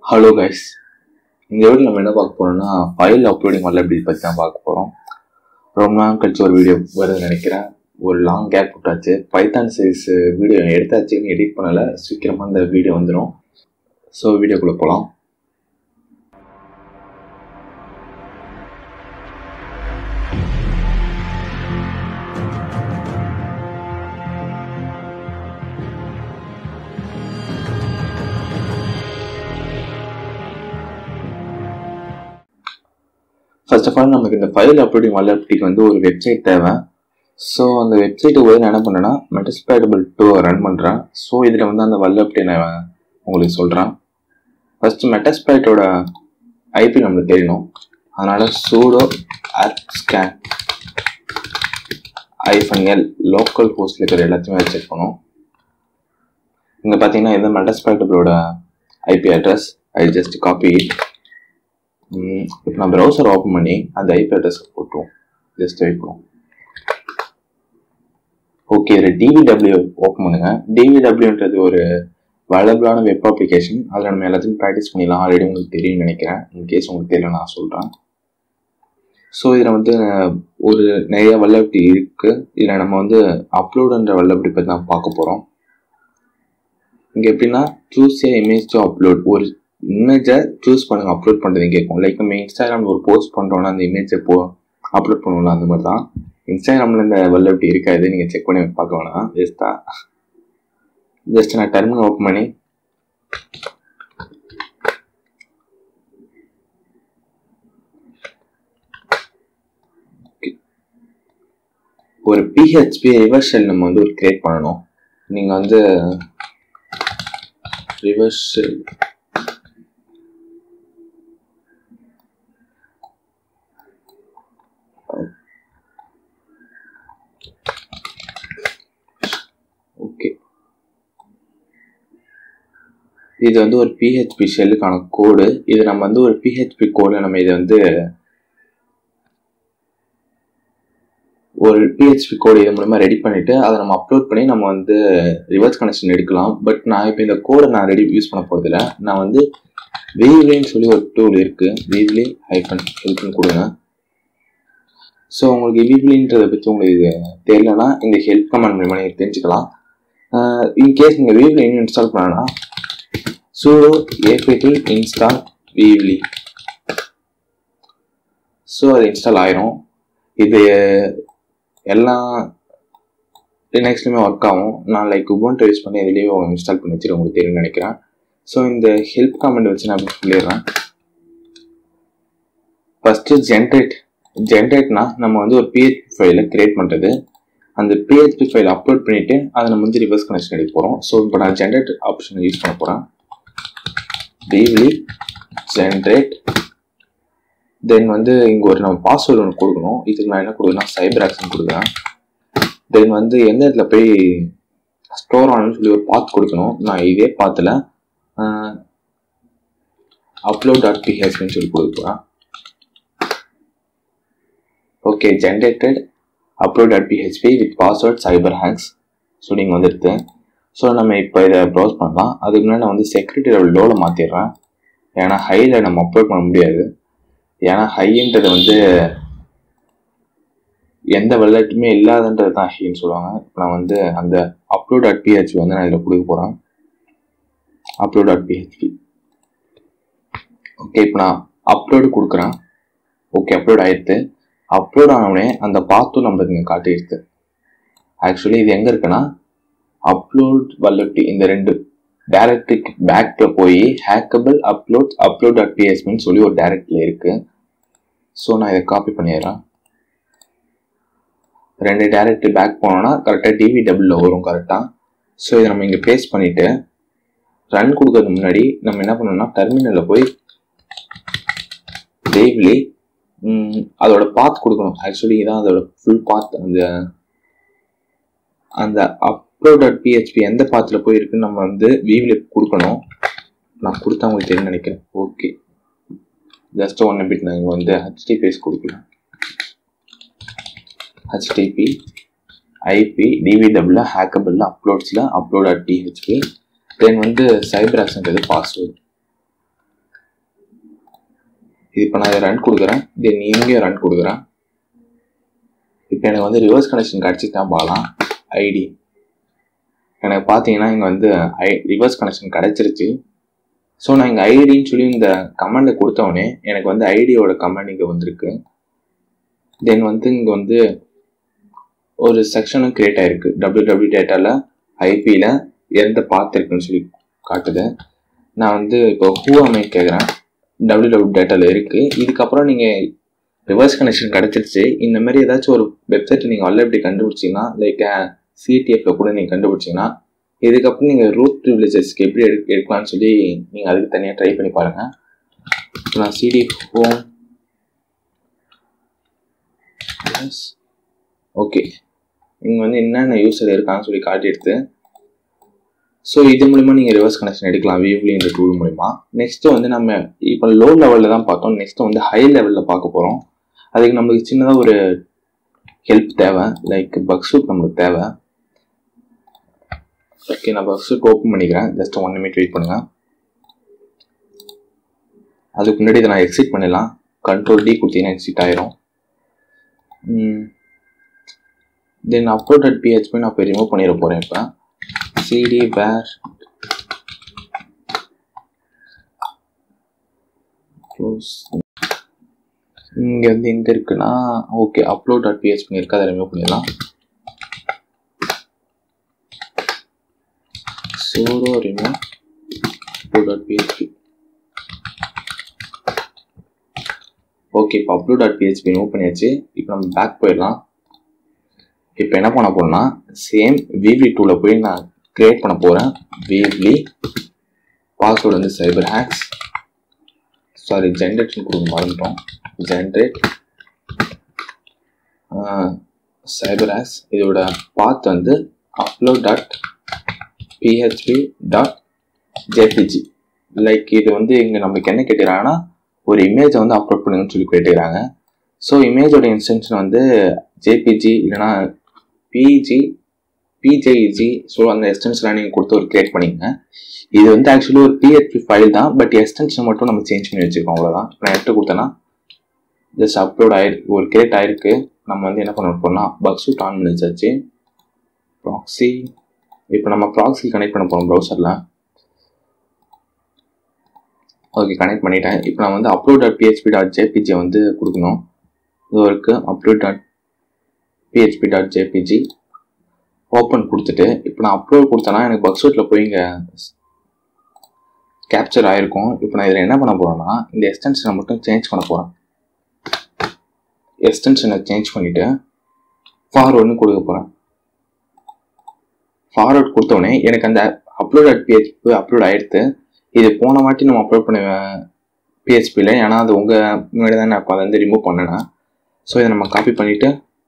hello guys இந்த video நம்ம என்ன பார்க்க போறோம்னா ஃபைல் அப்லோடிங் வரல எப்படி பற்றி தான் பார்க்க போகிறோம் ரொம்ப நாள் கழிச்சு ஒரு வீடியோ வருதுன்னு நினைக்கிறேன் ஒரு லாங் கேப் விட்டாச்சு பைத்தான் சைஸ் வீடியோ எடுத்தாச்சு எடிட் பண்ணலை சீக்கிரமாக இந்த வீடியோ வந்துடும் ஸோ வீடியோக்குள்ளே போகலாம் ஃபர்ஸ்ட் ஆஃப் ஆல் நமக்கு இந்த ஃபைல் அப்லோடிங் வல்லப்டிக்கு வந்து ஒரு வெப்சைட் தேவை ஸோ அந்த வெப்சைட்டுக்கு போய் நான் என்ன பண்ணேன்னா மெட்டஸ்பேட்டபிள் டூ ரன் பண்ணுறேன் ஸோ இதில் வந்து அந்த வல்லப்டி நான் உங்களுக்கு சொல்கிறேன் ஃபஸ்ட்டு மெட்டஸ்பேட்டோட ஐபி நம்மளுக்கு தெரியணும் அதனால் sudo arp scan hyphen L local ஹோஸ்டில் இருக்கிற எல்லாத்தையுமே செக் பண்ணும் இங்கே பார்த்தீங்கன்னா இது மெட்டஸ்பேட்டபிளோட IP address I just copy it இப்போ நான் ப்ரௌசர் ஓப்பன் பண்ணி அந்த ஐபி அட்ரஸ் போட்டுருவோம் ஜஸ்ட் வெயிட் பண்ணுவோம் ஓகே இதில் டிவிடபிள்யூ ஓப்பன் பண்ணுங்க டிவிடபிள்யூன்றது ஒரு வளபிளான வெப் அப்ளிகேஷன் அதில் நம்ம எல்லாத்தையும் ப்ராக்டிஸ் பண்ணிடலாம் ஆல்ரெடி உங்களுக்கு தெரியும்னு நினைக்கிறேன் இன்கேஸ் உங்களுக்கு தெரியல நான் சொல்கிறேன் ஸோ இதில் வந்து ஒரு நிறைய வல்லப்படி இருக்குது இதில் நம்ம வந்து அப்லோடுன்ற வல்லப்படி பற்றி தான் பார்க்க போகிறோம் இங்கே எப்படின்னா choose a image to upload ஒரு இமேஜை சூஸ் பண்ணுங்க அப்லோட் பண்ணுறது கேட்கும் லைக் நம்ம இன்ஸ்டாகிராமில் ஒரு போஸ்ட் பண்ணுறோன்னா அந்த இமேஜை போ அப்லோட் பண்ணுவோம்ல அந்த மாதிரி தான் இன்ஸ்டாகிராமில் இந்த வெள்ள எப்படி இருக்காது நீங்கள் செக் பண்ணி பார்க்க வேணாம் ஜஸ்டா ஜஸ்ட் நான் டெர்மினல் ஓப்பன் பண்ணி ஒரு பிஹெச்பி ரிவர்ஸ் ஷெல் நம்ம வந்து ஒரு கிரியேட் பண்ணணும் நீங்கள் வந்து ரிவர்ஸ் ஷெல் ஓகே இது வந்து ஒரு பிஹெச்பி ஷெல்லுக்கான கோடு இது நம்ம வந்து ஒரு பிஹெச்பி கோடு நம்ம இதை வந்து ஒரு பிஹெச்பி கோடு இது மூலமா ரெடி பண்ணிட்டு அதை நம்ம அப்லோட் பண்ணி நம்ம வந்து ரிவர்ஸ் கனெக்ஷன் எடுக்கலாம் பட் நான் இப்போ இந்த கோடை நான் ரெடி யூஸ் பண்ண போகிறதில்ல நான் வந்து வீவ்லின்னு சொல்லி ஒரு டூல் இருக்கு வீவ்லி ஹைஃபன் ஹெல்ப்னு கொடுங்க ஸோ உங்களுக்கு வீவ்லின்றதை பற்றி உங்களுக்கு தெரியலனா இந்த ஹெல்ப் கமெண்ட் மூலமாக நீங்கள் தெரிஞ்சுக்கலாம் இன்கேஸ் நீங்கள் வீவ்லி இன்னும் இன்ஸ்டால் பண்ணனா sudo apt install weebly so அது இன்ஸ்டால் ஆயிரும் இது எல்லா லினக்ஸ்லையுமே ஒர்க் ஆகும் நான் லைக் உபோன்ட்டு யூஸ் பண்ணி இதுலேயே இன்ஸ்டால் பண்ணி வச்சுட்டு உங்களுக்கு தெரியும்னு நினைக்கிறேன் ஸோ இந்த ஹெல்ப் கமெண்ட் வச்சு நான் அப்படி சொல்லிடுறேன் ஃபஸ்ட்டு ஜென்ரேட் ஜென்ரேட்னா நம்ம வந்து ஒரு பிஹெச்பி ஃபைலை கிரியேட் பண்ணுறது அந்த பிஹெச்பி ஃபைல் அப்லோட் பண்ணிவிட்டு அதை நம்ம வந்து ரிவர்ஸ் கனெக்ஷன் எடுக்க போகிறோம் ஸோ இப்போ நான் ஜென்ரேட் ஆப்ஷனை யூஸ் பண்ண போகிறேன் weebly generate தென் வந்து இங்கே ஒரு நம்ம பாஸ்வேர்டு ஒன்று கொடுக்கணும் இதுக்கு நான் என்ன கொடுக்குறேன்னா சைபர் ஆக்ஷன் கொடுக்குறேன் தென் வந்து எந்த இடத்துல போய் ஸ்டோர் ஆனு சொல்லி ஒரு பாத் கொடுக்கணும் நான் இதே பாத்தில் அப்லோட் டாட் பிஹெச்பின்னு சொல்லி கொடுக்குறேன் okay generated upload dot PHP with password cyber hacks so நீங்கள் வந்துடுது ஸோ நம்ம இப்போ இதை ப்ரௌஸ் பண்ணலாம் அதுக்கு முன்னாடி நான் வந்து செக்யூரிட்டி லெவல் லோவில் மாற்றிடுறேன் ஏன்னா ஹையில் நம்ம அப்லோட் பண்ண முடியாது ஏன்னா ஹைன்றது வந்து எந்த வெள்ளட்டுமே இல்லாதன்றது தான் ஹைன்னு சொல்லுவாங்க இப்போ நான் வந்து அந்த அப்லோட் டாட் பிஹெச்பி வந்து நான் இதில் கொடுக்க போகிறேன் அப்லோட் டாட் பிஹெச்பி ஓகே இப்போ நான் அப்லோடு கொடுக்குறேன் ஓகே அப்லோட் ஆயிடுத்து அப்லோட் ஆனவுடனே அந்த பாத்தும் நம்மளுக்கு இங்கே காட்டிடுது ஆக்சுவலி இது எங்கே இருக்குன்னா அப்லோட் வல்லட்டி இந்த ரெண்டு டைரக்டரிக்கு பேக்ல போய் ஹேக்கபிள் அப்லோட் அப்லோட் டாட் பிஎஸ்பின்னு சொல்லி ஒரு டைரக்ட்ல இருக்கு ஸோ நான் இதை காப்பி பண்ணிடுறேன் ரெண்டு டைரக்ட் பேக் போனோம்னா கரெக்டாக டிவி டபுளில் வரும் கரெக்டாக ஸோ இதை நம்ம இங்கே பேஸ்ட் பண்ணிட்டு ரன் கொடுக்கறதுக்கு முன்னாடி நம்ம என்ன பண்ணணும்னா டெர்மினலில் போய் டெய்லி அதோட பாத் கொடுக்கணும் ஆக்சுவலி இதான் அதோட ஃபுல் பாத் அந்த அந்த அப் அப்லோட் டாட் பிஹெச்பி எந்த பாத்தில் போய் இருக்குன்னு நம்ம வந்து விவில கொடுக்கணும் நான் கொடுத்தா உங்களுக்கு தெரியும் நினைக்கிறேன் ஓகே ஜஸ்ட் ஒன் பிட் நான் இங்கே வந்து ஹெச்டிபிஎஸ் கொடுக்கலாம் ஹெச்டிபி ஐபி டிவிடபிள்ல ஹேக்கபிள்ல அப்லோட்ஸில் அப்லோட் டாட் பிஹெச்பி தென் வந்து சைபர் ஆக்ஷன்றது பாஸ்வேர்டு இது இப்போ நான் இதை ரன் கொடுக்குறேன் தென் இங்கேயும் ரன் கொடுக்குறேன் இப்போ எனக்கு வந்து ரிவர்ஸ் கனெக்ஷன் கிடச்சி தான் பார்க்கலாம் ஐடி எனக்கு பார்த்தீங்கன்னா இங்கே வந்து ஐ ரிவர்ஸ் கனெக்ஷன் கிடச்சிருச்சு ஸோ நான் இங்கே ஐடின்னு சொல்லி இந்த கமெண்டை கொடுத்தவொடனே எனக்கு வந்து ஐடியோட கமெண்ட் இங்கே வந்திருக்கு தென் வந்து இங்கே வந்து ஒரு செக்ஷனும் கிரியேட் ஆயிருக்கு டபிள்யூ டபிள்யூ டேட்டாவில் ஐபியில் எந்த பாத் இருக்குன்னு சொல்லி காட்டுது நான் வந்து இப்போ ஹூஆமை கேட்குறேன் டபிள்யூ டபிள்யூ டேட்டாவில் இருக்குது இதுக்கப்புறம் நீங்கள் ரிவர்ஸ் கனெக்ஷன் கிடச்சிருச்சு இந்த மாதிரி ஏதாச்சும் ஒரு வெப்சைட்டை நீங்கள் ஆல்ரெடி இப்படி கண்டுபிடிச்சிங்கன்னா லைக் சிடிஎஃப்ல கூட நீங்கள் கண்டுபிடிச்சிங்கன்னா இதுக்கப்புறம் நீங்கள் ரூட் ப்ரிவிலேஜஸ்க்கு எப்படி எடு எடுக்கலாம்னு சொல்லி நீங்கள் அதுக்கு தனியாக ட்ரை பண்ணி பாருங்கள் நான் சிடி ஹோம் ஓகே இங்கே வந்து என்னென்ன யூஸர் இருக்கான்னு சொல்லி காட்டி எடுத்து ஸோ இது மூலிமா நீங்கள் ரிவர்ஸ் கனெக்ஷன் எடுக்கலாம் வியூவ்லி இந்த டூல் மூலிமா நெக்ஸ்ட்டு வந்து நம்ம இப்போ லோ லெவலில் தான் பார்த்தோம் நெக்ஸ்ட்டு வந்து ஹை லெவலில் பார்க்க போகிறோம் அதுக்கு நம்மளுக்கு சின்னதாக ஒரு ஹெல்ப் தேவை லைக் பக் சூட் நம்மளுக்கு தேவை ஓகே நான் பக் சூட் ஓப்பன் பண்ணிக்கிறேன் ஜஸ்ட் ஒன் மினிட் வெயிட் பண்ணுங்க அதுக்கு முன்னாடி இதை நான் எக்ஸிட் பண்ணிடலாம் கண்ட்ரோல் டி கொடுத்தீங்கன்னா எக்ஸிட் ஆயிரும் தென் அப்லோட் அட் பிஹெச்பி நான் இப்போ ரிமூவ் பண்ணிட போகிறேன் இப்போ cd var close இங்க வந்து எங்க இருக்குன்னா ஓகே அப்லோட் டாட் பிஹெச்பி இருக்கு அதை ரிமூவ் பண்ணிடலாம் சோரோ remove upload dot PHP okay இப்போ அப்லோட் டாட் பிஹெச்பி ரிமூவ் பண்ணியாச்சு இப்போ நம்ம பேக் போயிடலாம் இப்போ என்ன பண்ண போறோம்னா சேம் விவி டூவில் போய் நான் கிரியேட் பண்ண போகிறேன் வீவ்லி பாஸ்வேர்டு வந்து சைபர் ஹேக்ஸ் சாரி ஜென்ரேட்னு கொடுக்க மறந்துட்டோம் ஜென்ரேட் சைபர் ஹேக்ஸ் இதோட பாத் வந்து upload dot PHP dot JPG like இது வந்து இங்கே நமக்கு என்ன கேட்டுக்கிறாங்கன்னா ஒரு இமேஜை வந்து அப்லோட் பண்ணுங்கன்னு சொல்லி கேட்டுக்கிறாங்க ஸோ இமேஜோட இன்ஸ்டன்ஷன் வந்து ஜேபிஜி இல்லைனா பிஜி பிஜேஇஜி ஸோ அந்த எக்ஸ்டென்ஷன்லாம் நீங்கள் கொடுத்து ஒரு கிரியேட் பண்ணிங்க இது வந்து ஆக்சுவலி ஒரு பிஹெச்பி ஃபைல் தான் பட் எக்ஸ்டென்ஷன் மட்டும் நம்ம சேஞ்ச் பண்ணி வச்சுருக்கோம் அவ்வளோதான் நான் எடுத்து கொடுத்தேன்னா ஜஸ்ட் அப்லோட் ஆயிருக்கு ஒரு கிரியேட் ஆயிருக்கு நம்ம வந்து என்ன பண்ண போறோம்னா பக்ஸூட் ஆன் பண்ணி வச்சாச்சு ப்ராக்ஸி இப்போ நம்ம ப்ராக்ஸி கனெக்ட் பண்ண போகிறோம் ப்ரௌசரில் ஓகே கனெக்ட் பண்ணிட்டேன் இப்போ நான் வந்து upload dot PHP dot JPG வந்து கொடுக்கணும் இது இருக்குது upload dot PHP dot JPG open கொடுத்துட்டு இப்போ நான் அப்லோட் கொடுத்தேன்னா எனக்கு பக்ஸூட்டில் போய் இங்கே கேப்சர் ஆயிருக்கும் இப்போ நான் இதில் என்ன பண்ண போகிறேன்னா இந்த எக்ஸ்டென்ஷனை மட்டும் சேஞ்ச் பண்ண போகிறேன் எக்ஸ்டென்ஷனை சேஞ்ச் பண்ணிவிட்டு ஃபார்வர்டுன்னு கொடுக்க போகிறேன் ஃபார்வர்ட் கொடுத்தோடனே எனக்கு அந்த அப்லோட் அட் பிஹெச்பி அப்லோட் ஆயிடுத்து இது போன வாட்டி நம்ம அப்லோட் பண்ண பிஹெச்பியில் ஏன்னா அது உங்கள் முன்னாடி தான் நான் இப்போ அதை வந்து ரிமூவ் பண்ணேன் ஸோ இதை நம்ம காப்பி பண்ணிவிட்டு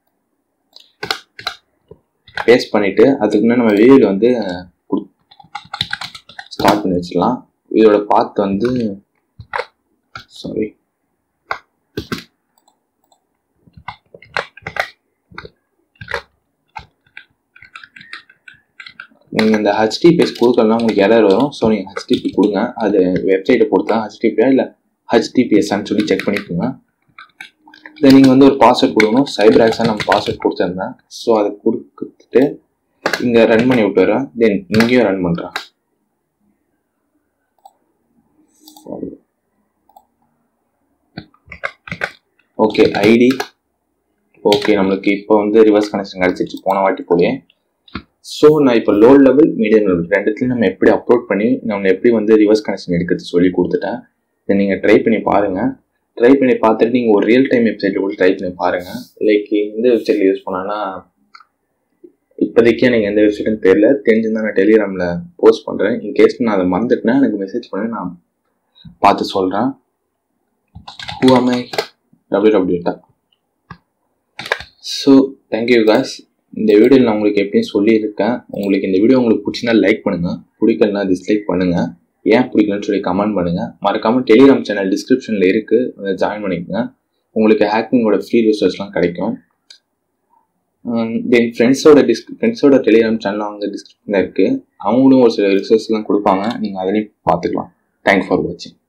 பேஸ்ட் பண்ணிவிட்டு அதுக்கு முன்னாடி நம்ம வீடியோவில் வந்து ஸ்டார்ட் பண்ணி வச்சிடலாம் இதோட பாத் வந்து சாரி நீங்கள் இந்த ஹெச்டிபிஎஸ் கொடுக்கலாம் உங்களுக்கு எரர் வரும் ஸோ நீங்கள் ஹெச்டிபி கொடுங்க அது வெப்சைட்டை பொறுத்தா ஹெச்டிபியா இல்லை ஹெச்டிபிஎஸ்ன்னு சொல்லி செக் பண்ணிக்கோங்க இதை நீங்கள் வந்து ஒரு பாஸ்வேர்ட் கொடுக்கணும் சைபர் ஆக்ஸாக நம்ம பாஸ்வேர்ட் கொடுத்துருந்தேன் ஸோ அதை கொடுத்துட்டு இங்கே ரன் பண்ணி விட்டுறேன் தென் இங்கேயும் ரன் பண்ணுறேன் ஓகே ஐடி ஓகே நம்மளுக்கு இப்போ வந்து ரிவர்ஸ் கனெக்ஷன் கிடச்சிச்சு போன வாட்டி போலே ஸோ நான் இப்போ லோ லெவல் மீடியம் லெவல் ரெண்டுத்துலையும் நம்ம எப்படி அப்லோட் பண்ணி நம்ம எப்படி வந்து ரிவர்ஸ் கனெக்ஷன் எடுக்கிறது சொல்லி கொடுத்துட்டேன் இதை நீங்கள் ட்ரை பண்ணி பாருங்கள் ட்ரை பண்ணி பார்த்துட்டு நீங்கள் ஒரு ரியல் டைம் வெப்சைட்டில் கூட ட்ரை பண்ணி பாருங்கள் லைக் எந்த வெப்சைட்டில் யூஸ் பண்ணான்னா இப்போதைக்கு எனக்கு எந்த வெப்சைட்டும் தெரியல தெரிஞ்சிருந்தா நான் டெலிகிராமில் போஸ்ட் பண்ணுறேன் இன்கேஸ் நான் அதை மறந்துட்டேன்னா எனக்கு மெசேஜ் பண்ணி நான் பார்த்து சொல்கிறேன் who am I W W so thank you cause இந்த வீடியோவில் நான் உங்களுக்கு எப்படியும் சொல்லியிருக்கேன் உங்களுக்கு இந்த வீடியோ உங்களுக்கு பிடிச்சினா லைக் பண்ணுங்கள் பிடிக்கலனா டிஸ்லைக் பண்ணுங்கள் ஏன் பிடிக்கலன்னு சொல்லி கமெண்ட் பண்ணுங்கள் மறக்காமல் டெலிகிராம் சேனல் டிஸ்கிரிப்ஷனில் இருக்குது அதை ஜாயின் பண்ணிக்கோங்க உங்களுக்கு ஹேக்கிங்கோட ஃப்ரீ ரிசோர்ஸ்லாம் கிடைக்கும் தென் ஃப்ரெண்ட்ஸோட டிஸ் ஃப்ரெண்ட்ஸோட டெலிகிராம் சேனல் அவங்க டிஸ்கிரிப்ஷனில் இருக்குது அவங்களும் ஒரு சில ரிசோர்ஸ்லாம் கொடுப்பாங்க நீங்கள் அதிலையும் பார்த்துக்கலாம் தேங்க்ஸ் ஃபார் வாட்சிங்